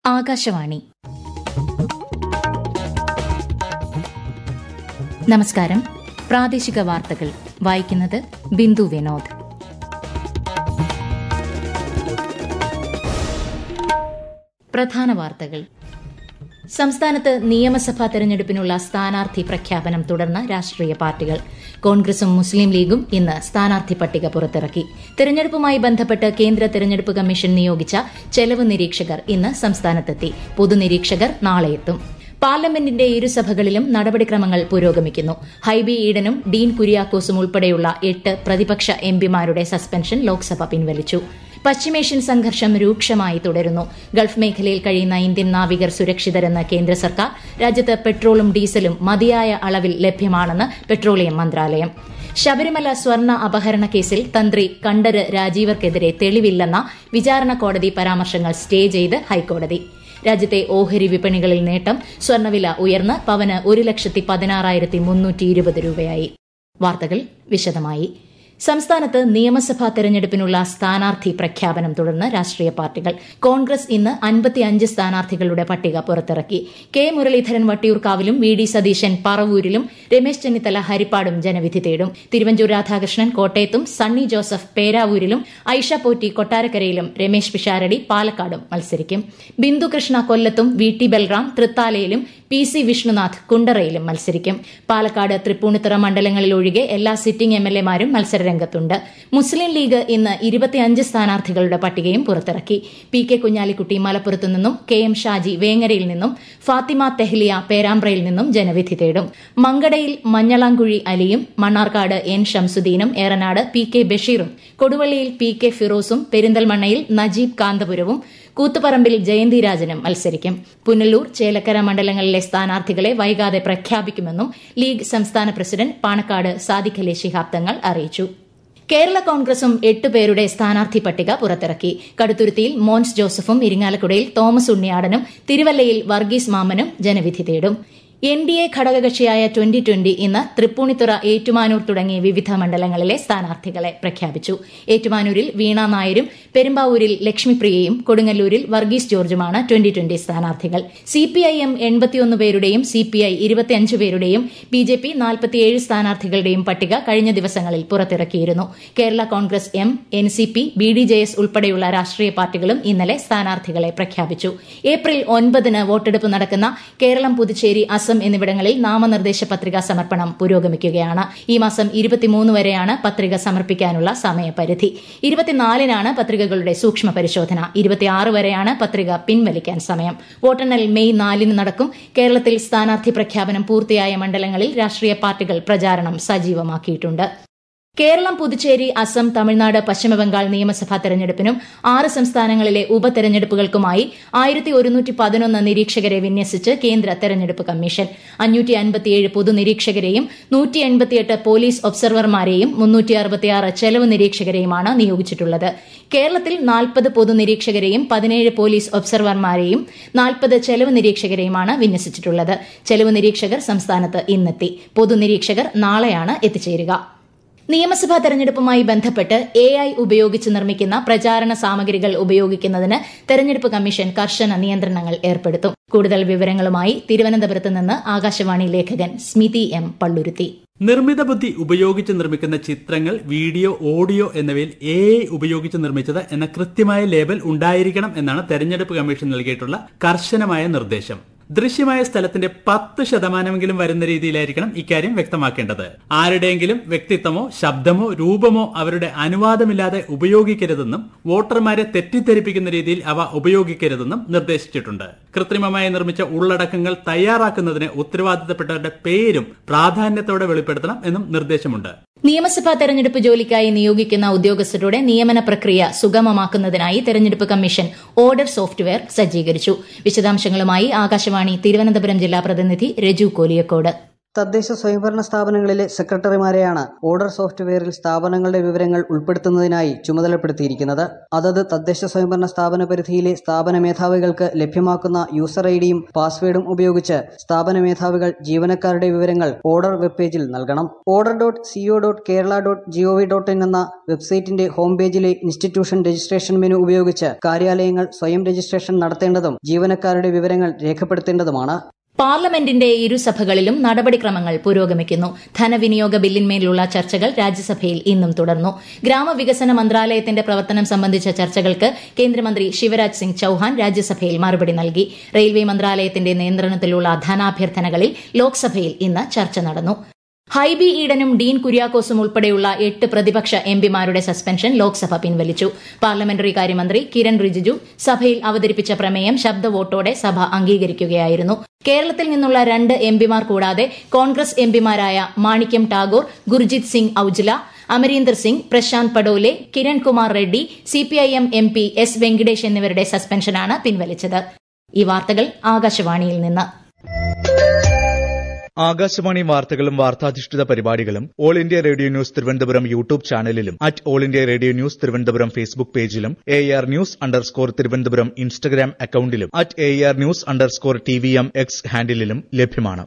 ആകാശവാണി നമസ്കാരം പ്രാദേശിക വാർത്തകൾ വായിക്കുന്നത് ബിന്ദു വിനോദ് പ്രധാന വാർത്തകൾ സംസ്ഥാനത്ത് നിയമസഭാ തെരഞ്ഞെടുപ്പിനുള്ള സ്ഥാനാർത്ഥി പ്രഖ്യാപനം തുടർന്ന് രാഷ്ട്രീയ പാർട്ടികൾ കോൺഗ്രസും മുസ്ലിം ലീഗും ഇന്ന് സ്ഥാനാർത്ഥി പട്ടിക പുറത്തിറക്കി തെരഞ്ഞെടുപ്പുമായി ബന്ധപ്പെട്ട് കേന്ദ്ര തെരഞ്ഞെടുപ്പ് കമ്മീഷൻ നിയോഗിച്ച ചെലവ് നിരീക്ഷകർ ഇന്ന് സംസ്ഥാനത്തെത്തി പൊതുനിരീക്ഷകർ നാളെ എത്തും പാർലമെന്റിന്റെ ഇരുസഭകളിലും നടപടിക്രമങ്ങൾ പുരോഗമിക്കുന്നു ഹൈബി ഈഡനും ഡീൻ കുര്യാക്കോസും ഉൾപ്പെടെയുള്ള എട്ട് പ്രതിപക്ഷ എംപിമാരുടെ സസ്പെൻഷൻ ലോക്സഭ പിൻവലിച്ചു പശ്ചിമേഷ്യൻ സംഘർഷം രൂക്ഷമായി തുടരുന്നു ഗൾഫ് മേഖലയിൽ കഴിയുന്ന ഇന്ത്യൻ നാവികർ സുരക്ഷിതരെന്ന് കേന്ദ്ര സർക്കാർ രാജ്യത്ത് പെട്രോളും ഡീസലും മതിയായ അളവിൽ ലഭ്യമാണെന്ന് പെട്രോളിയം മന്ത്രാലയം ശബരിമല സ്വർണ്ണ അപഹരണ കേസിൽ തന്ത്രി കണ്ഠര് രാജീവർക്കെതിരെ തെളിവില്ലെന്ന വിചാരണ കോടതി പരാമർശങ്ങൾ സ്റ്റേ ചെയ്ത് ഹൈക്കോടതി രാജ്യത്തെ ഓഹരി വിപണികളിൽ നേട്ടം സ്വർണ്ണവില ഉയർന്ന് പവന് ഒരു ലക്ഷത്തി പതിനാറായിരത്തി മുന്നൂറ്റി ഇരുപത് രൂപയായി വാർത്തകൾ വിശദമായി സംസ്ഥാനത്ത് നിയമസഭാ തെരഞ്ഞെടുപ്പിനുള്ള സ്ഥാനാർത്ഥി പ്രഖ്യാപനം തുടർന്ന് രാഷ്ട്രീയ പാർട്ടികൾ കോൺഗ്രസ് ഇന്ന് അൻപത്തിയഞ്ച് സ്ഥാനാർത്ഥികളുടെ പട്ടിക പുറത്തിറക്കി കെ മുരളീധരൻ വട്ടിയൂർക്കാവിലും വി ഡി സതീശൻ പറവൂരിലും രമേശ് ചെന്നിത്തല ഹരിപ്പാടും ജനവിധി തേടും തിരുവഞ്ചൂർ രാധാകൃഷ്ണൻ കോട്ടയത്തും സണ്ണി ജോസഫ് പേരാവൂരിലും ഐഷ പോറ്റി കൊട്ടാരക്കരയിലും രമേശ് പിഷാരടി പാലക്കാടും മത്സരിക്കും ബിന്ദുകൃഷ്ണ കൊല്ലത്തും വി ടി ബൽറാം തൃത്താലയിലും പി സി വിഷ്ണുനാഥ് കുണ്ടറയിലും മത്സരിക്കും പാലക്കാട് തൃപ്പൂണിത്തുറ മണ്ഡലങ്ങളിൽ ഒഴികെ എല്ലാ സിറ്റിംഗ് എം എൽ എമാരും മത്സരരംഗത്തുണ്ട് മുസ്ലിം ലീഗ് ഇന്ന് ഇരുപത്തിയഞ്ച് സ്ഥാനാർത്ഥികളുടെ പട്ടികയും പുറത്തിറക്കി പി കെ കുഞ്ഞാലിക്കുട്ടി മലപ്പുറത്തു നിന്നും കെ എം ഷാജി വേങ്ങരയിൽ നിന്നും ഫാത്തിമ തെഹ്ലിയ പേരാമ്പ്രയിൽ നിന്നും ജനവിധി തേടും മങ്കടയിൽ മഞ്ഞളാംകുഴി അലിയും മണ്ണാർക്കാട് എൻ ഷംസുദ്ദീനും ഏറനാട് പി കെ ബഷീറും കൊടുവള്ളിയിൽ പി കെ ഫിറോസും പെരിന്തൽമണ്ണയിൽ നജീബ് കാന്തപുരവും കൂത്തുപറമ്പിൽ ജയന്തിരാജനും മത്സരിക്കും പുനലൂർ ചേലക്കര മണ്ഡലങ്ങളിലെ സ്ഥാനാർത്ഥികളെ വൈകാതെ പ്രഖ്യാപിക്കുമെന്നും ലീഗ് സംസ്ഥാന പ്രസിഡന്റ് പാണക്കാട് സാദിഖലി ശിഹാബ് തങ്ങൾ അറിയിച്ചു കേരള കോൺഗ്രസും എട്ടുപേരുടെ സ്ഥാനാർത്ഥി പട്ടിക പുറത്തിറക്കി കടുത്തുരുത്തിയിൽ മോൻസ് ജോസഫും ഇരിങ്ങാലക്കുടയിൽ തോമസ് ഉണ്ണിയാടനും തിരുവല്ലയിൽ വർഗീസ് മാമനും ജനവിധി തേടും എൻ ഡി എ ഘടകകക്ഷിയായ ട്വന്റി ട്വന്റി ഇന്ന് തൃപ്പൂണിത്തുറ ഏറ്റുമാനൂർ തുടങ്ങിയ വിവിധ മണ്ഡലങ്ങളിലെ സ്ഥാനാർത്ഥികളെ പ്രഖ്യാപിച്ചു ഏറ്റുമാനൂരിൽ വീണ നായരും പെരുമ്പാവൂരിൽ ലക്ഷ്മിപ്രിയയും കൊടുങ്ങല്ലൂരിൽ വർഗീസ് ജോർജുമാണ് ട്വന്റി ട്വന്റി സ്ഥാനാർത്ഥികൾ സിപിഐഎം എൺപത്തിയൊന്ന് പേരുടെയും സിപിഐ ഇരുപത്തിയഞ്ച് പേരുടെയും ബി ജെ പി നാൽപ്പത്തിയേഴ് സ്ഥാനാർത്ഥികളുടെയും പട്ടിക കഴിഞ്ഞ ദിവസങ്ങളിൽ പുറത്തിറക്കിയിരുന്നു Kerala Congress M N C P B D J S ഉൾപ്പെടെയുള്ള രാഷ്ട്രീയ പാർട്ടികളും ഇന്നലെ സ്ഥാനാർത്ഥികളെ പ്രഖ്യാപിച്ചു ഏപ്രിൽ ഒൻപതിന് വോട്ടെടുപ്പ് നടക്കുന്ന കേരളം പുതുച്ചേരി അസം അസം എന്നിവിടങ്ങളിൽ നാമനിർദ്ദേശ പത്രിക സമർപ്പണം പുരോഗമിക്കുകയാണ് ഈ മാസം ഇരുപത്തിമൂന്ന് വരെയാണ് പത്രിക സമർപ്പിക്കാനുള്ള സമയപരിധി ഇരുപത്തിനാലിനാണ് പത്രികകളുടെ സൂക്ഷ്മ പരിശോധന ഇരുപത്തിയാറ് വരെയാണ് പത്രിക പിൻവലിക്കാൻ സമയം വോട്ടെണ്ണൽ മെയ് നാലിന് നടക്കും കേരളത്തിൽ സ്ഥാനാർത്ഥി പ്രഖ്യാപനം പൂർത്തിയായ മണ്ഡലങ്ങളിൽ രാഷ്ട്രീയ പാർട്ടികൾ പ്രചാരണം സജീവമാക്കിയിട്ടുണ്ട് കേരളം പുതുച്ചേരി അസം തമിഴ്നാട് പശ്ചിമബംഗാൾ നിയമസഭാ തെരഞ്ഞെടുപ്പിനും ആറ് സംസ്ഥാനങ്ങളിലെ ഉപതെരഞ്ഞെടുപ്പുകൾക്കുമായി ആയിരത്തി ഒരുന്നൂറ്റി പതിനൊന്ന് നിരീക്ഷകരെ വിന്യസിച്ച് കേന്ദ്ര തെരഞ്ഞെടുപ്പ് കമ്മീഷൻ അഞ്ഞൂറ്റി അൻപത്തിയേഴ് പൊതുനിരീക്ഷകരെയും നൂറ്റി എൺപത്തിയെട്ട് പോലീസ് ഒബ്സർവർമാരെയും മുന്നൂറ്റി അറുപത്തിയാറ് ചെലവ് നിരീക്ഷകരെയുമാണ് നിയോഗിച്ചിട്ടുള്ളത് കേരളത്തിൽ നാൽപ്പത് പൊതുനിരീക്ഷകരെയും പതിനേഴ് പോലീസ് ഒബ്സർവർമാരെയും നാൽപ്പത് ചെലവ് നിരീക്ഷകരെയുമാണ് വിന്യസിച്ചിട്ടുള്ളത് ചെലവ് നിരീക്ഷകർ സംസ്ഥാനത്ത് ഇന്നെത്തി പൊതുനിരീക്ഷകർ നാളെയാണ് എത്തിച്ചേരുക നിയമസഭാ തെരഞ്ഞെടുപ്പുമായി ബന്ധപ്പെട്ട് എ ഐ ഉപയോഗിച്ച് നിർമ്മിക്കുന്ന പ്രചാരണ സാമഗ്രികൾ ഉപയോഗിക്കുന്നതിന് തെരഞ്ഞെടുപ്പ് കമ്മീഷൻ കർശന നിയന്ത്രണങ്ങൾ ഏർപ്പെടുത്തും കൂടുതൽ വിവരങ്ങളുമായി തിരുവനന്തപുരത്ത് നിന്ന് ആകാശവാണി ലേഖകൻ സ്മിതി എം പള്ളുരുത്തി നിർമ്മിത ബുദ്ധി ഉപയോഗിച്ച് നിർമ്മിക്കുന്ന ചിത്രങ്ങൾ വീഡിയോ ഓഡിയോ എന്നിവയിൽ എ ഐ ഉപയോഗിച്ച് നിർമ്മിച്ചത് എന്ന കൃത്യമായ ലേബൽ ഉണ്ടായിരിക്കണം എന്നാണ് തെരഞ്ഞെടുപ്പ് കമ്മീഷൻ നൽകിയിട്ടുള്ള കർശനമായ നിർദ്ദേശം ദൃശ്യമായ സ്ഥലത്തിന്റെ പത്ത് ശതമാനമെങ്കിലും വരുന്ന രീതിയിലായിരിക്കണം ഇക്കാര്യം വ്യക്തമാക്കേണ്ടത് ആരുടെയെങ്കിലും വ്യക്തിത്വമോ ശബ്ദമോ രൂപമോ അവരുടെ അനുവാദമില്ലാതെ ഉപയോഗിക്കരുതെന്നും വോട്ടർമാരെ തെറ്റിദ്ധരിപ്പിക്കുന്ന രീതിയിൽ അവ ഉപയോഗിക്കരുതെന്നും നിർദ്ദേശിച്ചിട്ടുണ്ട് കൃത്രിമമായി നിർമ്മിച്ച ഉള്ളടക്കങ്ങൾ തയ്യാറാക്കുന്നതിന് ഉത്തരവാദിത്തപ്പെട്ടവരുടെ പേരും പ്രാധാന്യത്തോടെ വെളിപ്പെടുത്തണം എന്നും നിർദ്ദേശമുണ്ട് നിയമസഭാ തെരഞ്ഞെടുപ്പ് ജോലിക്കായി നിയോഗിക്കുന്ന ഉദ്യോഗസ്ഥരുടെ നിയമന പ്രക്രിയ സുഗമമാക്കുന്നതിനായി തെരഞ്ഞെടുപ്പ് കമ്മീഷൻ ഓർഡർ സോഫ്റ്റ്വെയർ സജ്ജീകരിച്ചു വിശദാംശങ്ങളുമായി ആകാശവാണി തിരുവനന്തപുരം ജില്ലാ പ്രതിനിധി രജു കോലിയക്കോട് തദ്ദേശ സ്വയംഭരണ സ്ഥാപനങ്ങളിലെ സെക്രട്ടറിമാരെയാണ് ഓർഡർ സോഫ്റ്റ്വെയറിൽ സ്ഥാപനങ്ങളുടെ വിവരങ്ങൾ ഉൾപ്പെടുത്തുന്നതിനായി ചുമതലപ്പെടുത്തിയിരിക്കുന്നത് അതത് തദ്ദേശ സ്വയംഭരണ സ്ഥാപന പരിധിയിലെ സ്ഥാപന മേധാവികൾക്ക് ലഭ്യമാക്കുന്ന യൂസർ ഐഡിയും പാസ്വേഡും ഉപയോഗിച്ച് സ്ഥാപന മേധാവികൾ ജീവനക്കാരുടെ വിവരങ്ങൾ ഓർഡർ വെബ് പേജിൽ നൽകണം order dot CO dot Kerala dot GOV dot in എന്ന വെബ്സൈറ്റിന്റെ ഹോം പേജിലെ ഇൻസ്റ്റിറ്റ്യൂഷൻ രജിസ്ട്രേഷൻ മെനു ഉപയോഗിച്ച് കാര്യാലയങ്ങൾ സ്വയം രജിസ്ട്രേഷൻ നടത്തേണ്ടതും ജീവനക്കാരുടെ വിവരങ്ങൾ രേഖപ്പെടുത്തേണ്ടതുമാണ് പാർലമെന്റിന്റെ ഇരുസഭകളിലും നടപടിക്രമങ്ങൾ പുരോഗമിക്കുന്നു ധനവിനിയോഗ ബില്ലിന്മേലുള്ള ചർച്ചകൾ രാജ്യസഭയിൽ ഇന്നും തുടർന്നു ഗ്രാമവികസന മന്ത്രാലയത്തിന്റെ പ്രവർത്തനം സംബന്ധിച്ച ചർച്ചകൾക്ക് കേന്ദ്രമന്ത്രി ശിവരാജ് സിംഗ് ചൌഹാൻ രാജ്യസഭയിൽ മറുപടി നൽകി റെയിൽവേ മന്ത്രാലയത്തിന്റെ നിയന്ത്രണത്തിലുള്ള ധനാഭ്യർത്ഥനകളിൽ ലോക്സഭയിൽ ഇന്ന് ചർച്ച നടന്നു ഹൈബി ഈഡനും ഡീൻ കുര്യാക്കോസും ഉൾപ്പെടെയുള്ള എട്ട് പ്രതിപക്ഷ എംപിമാരുടെ സസ്പെൻഷൻ ലോക്സഭ പിൻവലിച്ചു പാർലമെന്ററി കാര്യമന്ത്രി കിരൺ റിജിജു സഭയിൽ അവതരിപ്പിച്ച പ്രമേയം ശബ്ദ വോട്ടോടെ സഭ അംഗീകരിക്കുകയായിരുന്നു കേരളത്തിൽ നിന്നുള്ള രണ്ട് എംപിമാർ കൂടാതെ കോൺഗ്രസ് എംപിമാരായ Manickam Tagore Gurjeet Singh Aujla Amarinder Singh Prashant Patole Kiran Kumar Reddy CPIM M P S Venkatesh എന്നിവരുടെ സസ്പെൻഷനാണ് പിൻവലിച്ചത് ഈ വാർത്തകൾ ആകാശവാണിയിൽ നിന്ന് ആകാശവാണി വാർത്തകളും വാർത്താധിഷ്ഠിത പരിപാടികളും All India Radio News Thiruvananthapuram YouTube ചാനലിലും at All India Radio News Thiruvananthapuram Facebook പേജിലും A R news underscore Thiruvananthapuram Instagram അക്കൌണ്ടിലും at A R news underscore T V M X ഹാൻഡിലും ലഭ്യമാണ്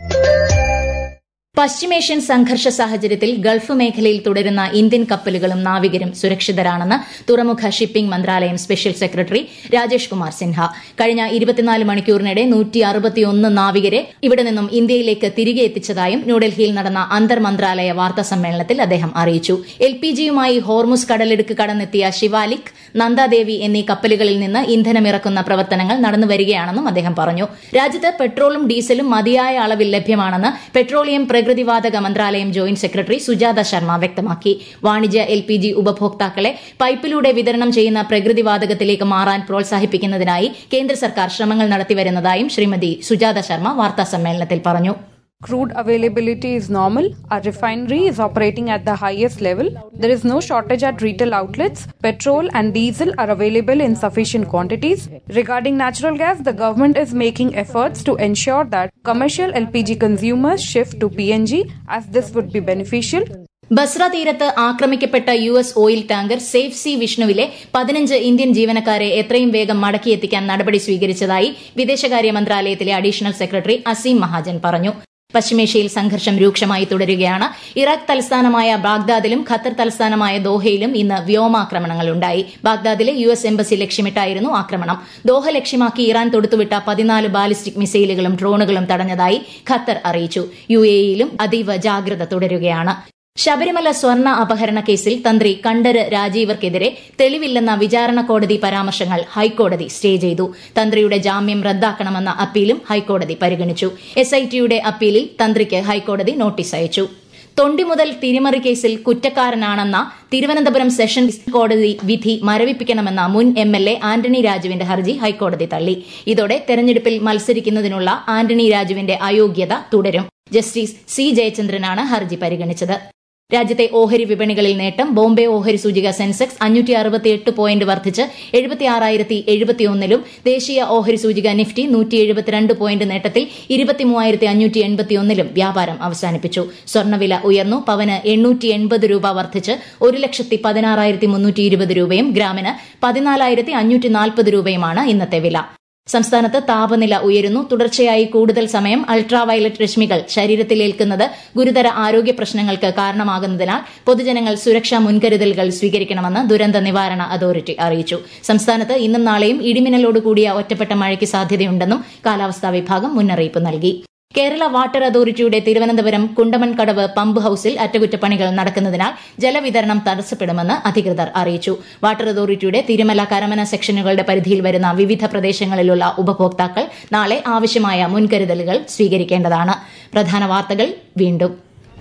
പശ്ചിമേഷ്യൻ സംഘർഷ സാഹചര്യത്തിൽ ഗൾഫ് മേഖലയിൽ തുടരുന്ന ഇന്ത്യൻ കപ്പലുകളും നാവികരും സുരക്ഷിതരാണെന്ന് തുറമുഖ ഷിപ്പിംഗ് മന്ത്രാലയം സ്പെഷ്യൽ സെക്രട്ടറി രാജേഷ് കുമാർ സിൻഹ കഴിഞ്ഞ ഇരുപത്തിനാല് മണിക്കൂറിനിടെ നൂറ്റി അറുപത്തിയൊന്ന് നാവികരെ ഇവിടെ നിന്നും ഇന്ത്യയിലേക്ക് തിരികെ എത്തിച്ചതായും ന്യൂഡൽഹിയിൽ നടന്ന അന്തർ മന്ത്രാലയ വാർത്താ സമ്മേളനത്തിൽ അദ്ദേഹം അറിയിച്ചു എൽ പി ജിയുമായി ഹോർമുസ് കടലിടുക്ക് കടന്നെത്തിയ ശിവാലിക് നന്ദാദേവി എന്നീ കപ്പലുകളിൽ നിന്ന് ഇന്ധനമിറക്കുന്ന പ്രവർത്തനങ്ങൾ നടന്നുവരികയാണെന്നും അദ്ദേഹം പറഞ്ഞു രാജ്യത്ത് പെട്രോളും ഡീസലും മതിയായ അളവിൽ ലഭ്യമാണെന്ന് പെട്രോളിയം പ്രകൃതിവാതക മന്ത്രാലയം ജോയിന്റ് സെക്രട്ടറി സുജാത ശർമ്മ വ്യക്തമാക്കി വാണിജ്യ എൽ പി ജി ഉപഭോക്താക്കളെ പൈപ്പിലൂടെ വിതരണം ചെയ്യുന്ന പ്രകൃതിവാതകത്തിലേക്ക് മാറാൻ പ്രോത്സാഹിപ്പിക്കുന്നതിനായി കേന്ദ്ര സർക്കാർ ശ്രമങ്ങൾ നടത്തിവരുന്നതായും ശ്രീമതി സുജാത ശർമ്മ വാർത്താസമ്മേളനത്തിൽ പറഞ്ഞു Crude availability is normal. Our refinery is operating at the highest level. There is no shortage at retail outlets. Petrol and diesel are available in sufficient quantities. Regarding natural gas, the government is making efforts to ensure that commercial LPG consumers shift to PNG as this would be beneficial. Basra തീരത്ത് ആക്രമിക്കപ്പെട്ട U S oil tanker safe sea വിഷ്ണുവിലെ പതിനഞ്ച് Indian ജീവനക്കാരെ എത്രയും വേഗം മടക്കിയെത്തിക്കാൻ നടപടി സ്വീകരിച്ചതായി വിദേശകാര്യ മന്ത്രാലയത്തിലെ അഡീഷണൽ സെക്രട്ടറി അസീം മഹാജൻ പറഞ്ഞു പശ്ചിമേഷ്യയിൽ സംഘർഷം രൂക്ഷമായി തുടരുകയാണ് ഇറാഖ് തലസ്ഥാനമായ ബാഗ്ദാദിലും ഖത്തർ തലസ്ഥാനമായ ദോഹയിലും ഇന്ന് വ്യോമാക്രമണങ്ങൾ ഉണ്ടായി ബാഗ്ദാദിലെ യു എസ് എംബസി ലക്ഷ്യമിട്ടായിരുന്നു ആക്രമണം ദോഹ ലക്ഷ്യമാക്കി ഇറാൻ തൊടുത്തുവിട്ട പതിനാല് ബാലിസ്റ്റിക് മിസൈലുകളും ഡ്രോണുകളും തടഞ്ഞതായി ഖത്തർ അറിയിച്ചു യു എയിലും അതീവ ജാഗ്രത തുടരുകയാണ് ശബരിമല സ്വർണ്ണ അപഹരണ കേസിൽ തന്ത്രി കണ്ഠര് രാജീവർക്കെതിരെ തെളിവില്ലെന്ന വിചാരണ കോടതി പരാമർശങ്ങൾ ഹൈക്കോടതി സ്റ്റേ ചെയ്തു തന്ത്രിയുടെ ജാമ്യം റദ്ദാക്കണമെന്ന അപ്പീലും ഹൈക്കോടതി പരിഗണിച്ചു എസ്ഐടിയുടെ അപ്പീലിൽ തന്ത്രിക്ക് ഹൈക്കോടതി നോട്ടീസ് അയച്ചു തൊണ്ടി മുതൽ തിരിമറി കേസിൽ കുറ്റക്കാരനാണെന്ന തിരുവനന്തപുരം സെഷൻസ് കോടതി വിധി മരവിപ്പിക്കണമെന്ന മുൻ എം എൽ എ ആന്റണി രാജുവിന്റെ ഹർജി ഹൈക്കോടതി തള്ളി ഇതോടെ തെരഞ്ഞെടുപ്പിൽ മത്സരിക്കുന്നതിനുള്ള ആന്റണി രാജുവിന്റെ അയോഗ്യത തുടരും ജസ്റ്റിസ് സി ജയചന്ദ്രനാണ് ഹർജി പരിഗണിച്ചത് രാജ്യത്തെ ഓഹരി വിപണികളിൽ നേട്ടം ബോംബെ ഓഹരി സൂചിക സെൻസെക്സ് അഞ്ഞൂറ്റി അറുപത്തിയെട്ട് പോയിന്റ് വർദ്ധിച്ച് എഴുപത്തിയാറായിരത്തി എഴുപത്തിയൊന്നിലും ദേശീയ ഓഹരി സൂചിക നിഫ്റ്റി നൂറ്റി എഴുപത്തിരണ്ട് പോയിന്റ് നേട്ടത്തിൽ ഇരുപത്തിമൂവായിരത്തി അഞ്ഞൂറ്റി എൺപത്തിയൊന്നിലും വ്യാപാരം അവസാനിപ്പിച്ചു സ്വർണ്ണവില ഉയർന്നു പവന് എണ്ണൂറ്റി എൺപത് രൂപ വർദ്ധിച്ച് ഒരു ലക്ഷത്തി പതിനാറായിരത്തി മുന്നൂറ്റി ഇരുപത് രൂപയും ഗ്രാമിന് പതിനാലായിരത്തി അഞ്ഞൂറ്റി നാൽപ്പത് രൂപയുമാണ് ഇന്നത്തെ വില സംസ്ഥാനത്ത് താപനില ഉയരുന്നു തുടർച്ചയായി കൂടുതൽ സമയം അൾട്രാവയലറ്റ് രശ്മികൾ ശരീരത്തിലേൽക്കുന്നത് ഗുരുതര ആരോഗ്യ പ്രശ്നങ്ങൾക്ക് കാരണമാകുന്നതിനാൽ പൊതുജനങ്ങൾ സുരക്ഷാ മുൻകരുതലുകൾ സ്വീകരിക്കണമെന്ന് ദുരന്ത നിവാരണ അതോറിറ്റി അറിയിച്ചു സംസ്ഥാനത്ത് ഇന്നും നാളെയും ഇടിമിന്നലോടുകൂടിയ ഒറ്റപ്പെട്ട മഴയ്ക്ക് സാധ്യതയുണ്ടെന്നും കാലാവസ്ഥാ വിഭാഗം മുന്നറിയിപ്പ് നൽകി കേരള വാട്ടർ അതോറിറ്റിയുടെ തിരുവനന്തപുരം കുണ്ടമൺകടവ് പമ്പ് ഹൌസിൽ അറ്റകുറ്റപ്പണികൾ നടക്കുന്നതിനാൽ ജലവിതരണം തടസ്സപ്പെടുമെന്ന് അധികൃതർ അറിയിച്ചു വാട്ടർ അതോറിറ്റിയുടെ തിരുമല കരമന സെക്ഷനുകളുടെ പരിധിയിൽ വരുന്ന വിവിധ പ്രദേശങ്ങളിലുള്ള ഉപഭോക്താക്കൾ നാളെ ആവശ്യമായ മുൻകരുതലുകൾ സ്വീകരിക്കേണ്ടതാണ് പ്രധാന വാർത്തകൾ വീണ്ടും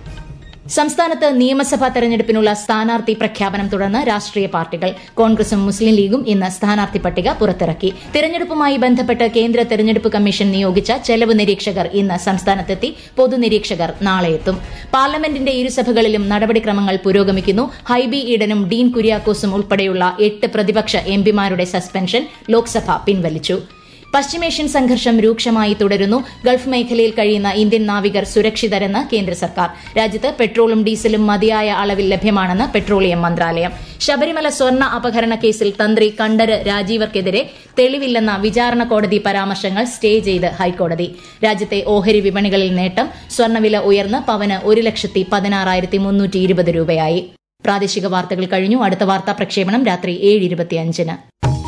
സംസ്ഥാനത്ത് നിയമസഭാ തെരഞ്ഞെടുപ്പിനുള്ള സ്ഥാനാർത്ഥി പ്രഖ്യാപനം തുടർന്ന് രാഷ്ട്രീയ പാർട്ടികൾ കോൺഗ്രസും മുസ്ലിം ലീഗും ഇന്ന് സ്ഥാനാർത്ഥി പട്ടിക പുറത്തിറക്കി തെരഞ്ഞെടുപ്പുമായി ബന്ധപ്പെട്ട് കേന്ദ്ര തെരഞ്ഞെടുപ്പ് കമ്മീഷൻ നിയോഗിച്ച ചെലവ് നിരീക്ഷകർ ഇന്ന് സംസ്ഥാനത്തെത്തി പൊതുനിരീക്ഷകർ നാളെ എത്തും പാർലമെന്റിന്റെ ഇരുസഭകളിലും നടപടിക്രമങ്ങൾ പുരോഗമിക്കുന്നു ഹൈബി ഈഡനും ഡീൻ കുര്യാക്കോസും ഉൾപ്പെടെയുള്ള എട്ട് പ്രതിപക്ഷ എംപിമാരുടെ സസ്പെൻഷൻ ലോക്സഭ പിൻവലിച്ചു പശ്ചിമേഷ്യൻ സംഘർഷം രൂക്ഷമായി തുടരുന്നു ഗൾഫ് മേഖലയിൽ കഴിയുന്ന ഇന്ത്യൻ നാവികർ സുരക്ഷിതരെന്ന് കേന്ദ്ര സർക്കാർ രാജ്യത്ത് പെട്രോളും ഡീസലും മതിയായ അളവിൽ ലഭ്യമാണെന്ന് പെട്രോളിയം മന്ത്രാലയം ശബരിമല സ്വർണ്ണ അപഹരണ കേസിൽ തന്ത്രി കണ്ഠര് രാജീവർക്കെതിരെ തെളിവില്ലെന്ന വിചാരണ കോടതി പരാമർശങ്ങൾ സ്റ്റേ ചെയ്ത് ഹൈക്കോടതി രാജ്യത്തെ ഓഹരി വിപണികളിൽ നേട്ടം സ്വർണ്ണവില ഉയർന്ന് പവന് ഒരു ലക്ഷത്തി പതിനാറായിരത്തി മുന്നൂറ്റി ഇരുപത് രൂപയായി പ്രാദേശിക വാർത്തകൾ കഴിഞ്ഞു അടുത്ത വാർത്താ പ്രക്ഷേപണം രാത്രി ഏഴ് ഇരുപത്തിയഞ്ചിന്